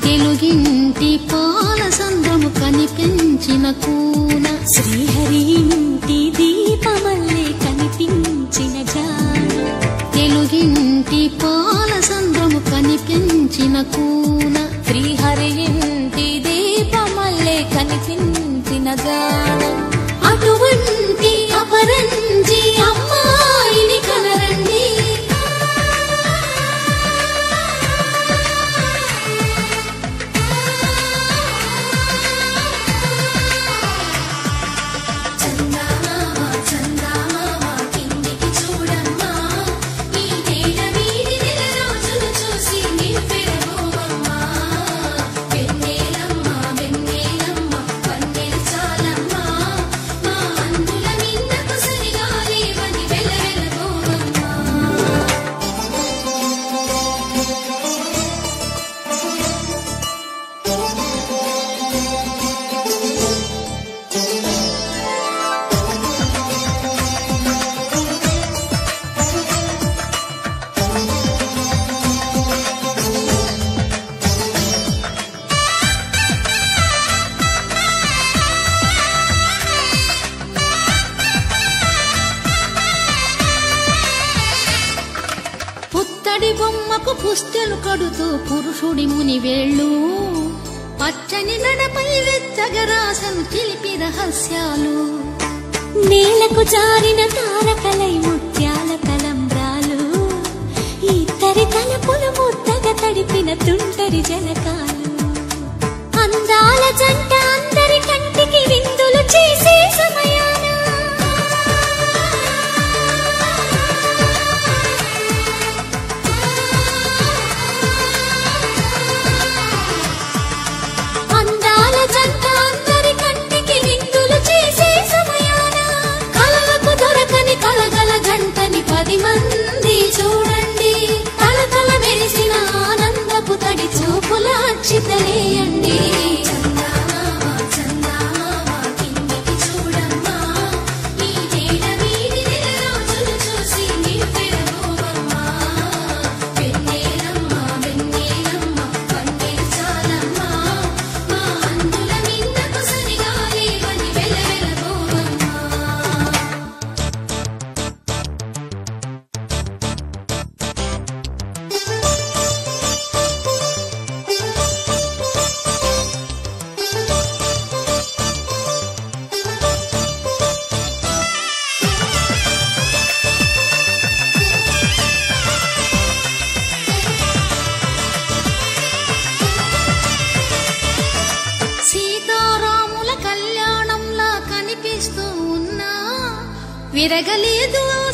తెలుగింటి పాల సంద్రము కనిపించిన కూన శ్రీహరి ఇంటి దీపమల్లే కనిపించిన జాన తెలుగింటి పాల సంద్రము కనిపించిన కూన శ్రీహరి ఇంటి దీపమల్లే కనిపించిన జాన అటువంటి అపరంజి అమ్మాయిని కనరండి చందమామ చందమామ కిందికి చూడమ్మా ఈ నేల వీడి నెల రోజులు చూసి నివ్వెరబోవమ్మా వెన్నెలమ్మ వెన్నెలమ్మ వన్నెలు చాలమ్మా మా అందుల నిన్నకు సరిగా లేవని వెలవెలబోవమ్మా పుత్తడి బొమ్మకు పుస్తెలు కడుతూ పురుషుడి ముని వేళ్ళు పచ్చని నడపై వెచ్చగరాసను చిలిపి రహస్యాలు నేలకు జారిన తారకలై ముత్యాల తలంబ్రాలు ఇద్దరి తలపులు ముద్దగా తడిపిన తుంటరి జలకాలు అందాల జంట అందరి కంటికి విందులు చేసే సమయాన అందాల జంట అందరి కంటికి విందులు చేసే సమయాన కలలకు దొరకని కలగల జంటని పది మంది చూడండి తలతల మెరిసిన ఆనందపు తడి చూపుల అచ్చితలేయండి చందమామ చందమామ కిందికి చూడమ్మా ఈ నేల వీడి నెల రోజులు చూసి నివ్వెరబోవమ్మా వెన్నెలమ్మ వెన్నెలమ్మ వన్నెలు చాలమ్మా మా అందుల నిన్నకు సరిగా లేవని వెలవెలబోవమ్మా సీతారాముల కళ్యాణంలా కనిపిస్తూ ఉన్నా విరగలేదు